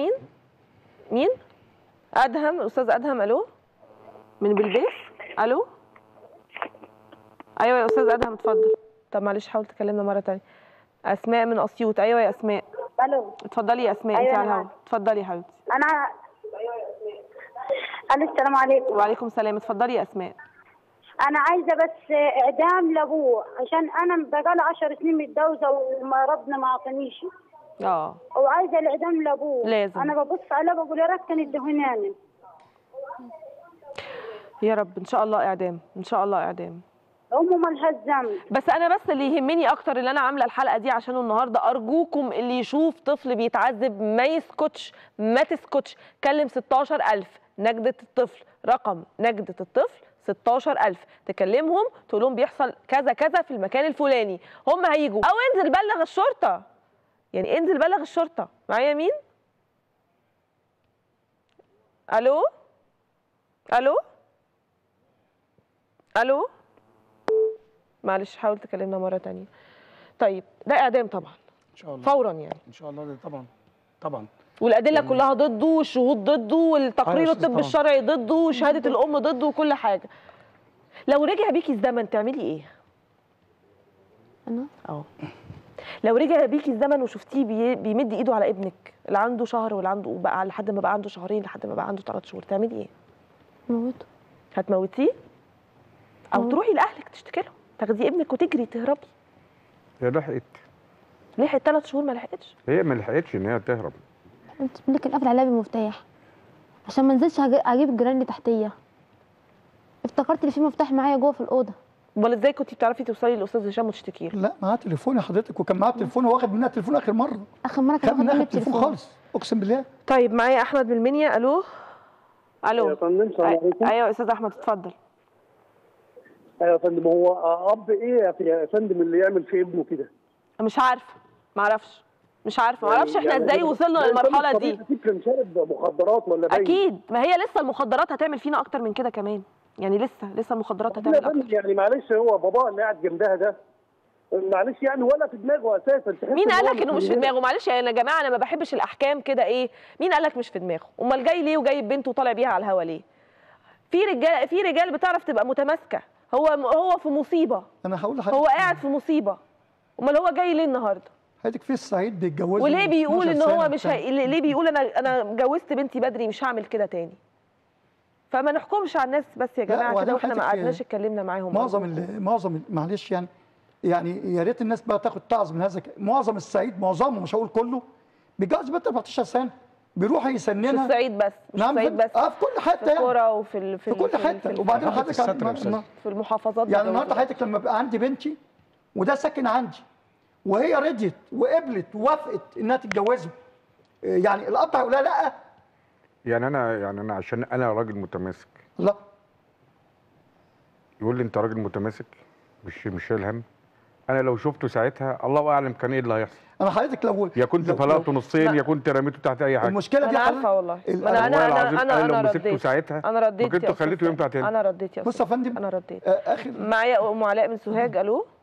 مين مين ادهم استاذ ادهم الو من بلبيس الو ايوه يا استاذ ادهم اتفضل طب معلش حاول تكلمنا مره تانية اسماء من اسيوط ايوه يا اسماء الو اتفضلي يا اسماء أيوة انت على أنا الهوا اتفضلي يا حبيبتي انا الو السلام عليكم وعليكم السلام اتفضلي يا اسماء انا عايزه بس اعدام لابوه عشان انا بقالي 10 سنين متجوزه وما ربنا ما اعطانيش اه وعايزه الاعدام لابوه لازم. انا ببص عليه بقول يا ريت كان يدهناني يا رب ان شاء الله اعدام ان شاء الله اعدام امه مالهاش ذنب بس انا بس اللي يهمني اكتر اللي انا عامله الحلقه دي عشانه النهارده ارجوكم اللي يشوف طفل بيتعذب ما يسكتش ما تسكتش كلم 16000 نجدة الطفل رقم نجدة الطفل 16000 تكلمهم تقول لهم بيحصل كذا كذا في المكان الفلاني هم هيجوا او انزل بلغ الشرطه يعني انزل بلغ الشرطه معايا مين الو الو الو معلش حاول تكلمنا مره تانية طيب ده اعدام طبعا ان شاء الله فورا يعني ان شاء الله ده طبعا طبعا والادله كلها ضده والشهود ضده والتقرير أيوة يا أستاذ الطب طبعاً. الشرعي ضده وشهاده الام ضده وكل حاجه لو رجع بيكي الزمن تعملي ايه انا اه لو رجع بيكي الزمن وشفتيه بي... بيمد ايده على ابنك اللي عنده شهر واللي عنده بقى لحد ما بقى عنده شهرين لحد ما بقى عنده ثلاث شهور تعملي ايه موته هتموتيه او مم. تروحي لاهلك تشتكي لهم تاخدي ابنك وتجري تهربي هي لحقت لحقت ثلاث شهور ما لحقتش هي ما لحقتش ان هي تهرب انت ممكن قافل عليها بالمفتاح عشان ما انزلش هج- اجيب الجيران اللي تحتيه افتكرت ان في مفتاح معايا جوه في الاوضه امال ازاي كنتي بتعرفي توصلي للاستاذ هشام وتشتكي له لا معاه تليفون يا حضرتك وكان معاه تليفون واخد منها تليفون اخر مره اخر مره كان خد واخد منها مني التليفون التليفون خالص اقسم بالله طيب معايا احمد من المنيا الو الو يا فندم السلام أي- عليكم ايوه يا استاذ احمد اتفضل ايوه يا فندم هو اب ايه يا فندم اللي يعمل في ابنه كده مش عارفه ما اعرفش مش عارفه ما اعرفش احنا يعني ازاي وصلنا يعني للمرحله الطبيعي دي اكيد كان شارب مخدرات ولا باين اكيد ما هي لسه المخدرات هتعمل فينا اكتر من كده كمان يعني لسه لسه المخدرات طب يا هتعمل فندم اكتر يعني معلش هو باباه اللي قاعد جنبها ده معلش يعني ولا في دماغه اساسا تحس مين إن قال هو لك انه مش في من هنا. دماغه معلش يا جماعه انا ما بحبش الاحكام كده ايه مين قال لك مش في دماغه امال جاي ليه وجايب بنته وطالع بيها على الهوا ليه في رجال في رجال بتعرف تبقى متماسكه هو هو في مصيبه انا هقول لحضرتك هو قاعد في مصيبه امال هو جاي ليه النهارده حضرتك في الصعيد بيتجوزوا وليه بيقول 12 ان هو سنة مش وبتاع. هي... ليه بيقول انا انا جوزت بنتي بدري مش هعمل كده تاني فما نحكمش على الناس بس يا لا، جماعه وبعدين كده واحنا ما حضرتك قعدناش اتكلمنا معاهم معظم ال- معظم ال- معلش يعني يعني يا ريت الناس بقى تاخد تعظ من هذا الك- معظم الصعيد معظمه مش هقول كله بيتجوز بنت 14 سنه بيروح مش يسننها الصعيد بس مش نعم الصعيد في- بس اه في كل في حته يعني القرى وفي ال... في ال- كل ال- حته ال- وبعدين حتى حضرتك الستر يا ما- أستاذ. ما- في المحافظات يعني بجوز. النهارده حضرتك لما بقى عندي بنتي وده ساكن عندي وهي رضيت وقبلت ووافقت انها تتجوزه إيه يعني الاب هيقول لها لا يعني انا يعني انا عشان انا راجل متماسك لا يقول لي انت راجل متماسك مش مش شايل هم انا لو شفته ساعتها الله اعلم كان ايه اللي هيحصل انا حضرتك لو يا كنت لو- فلقته نصين لا. يا كنت رميته تحت اي حاجه المشكله ما دي انا حضرتك- عارفه والله ال- ما انا والله انا العظيم انا أنا لو انا مسكته رديت ساعتها انا رديت ما كنت يا أستاذ خليته ينفع فهمي. تاني. انا رديت يا بص يا أستاذ فندم انا رديت آه، اخر معايا ام علاء من سوهاج الو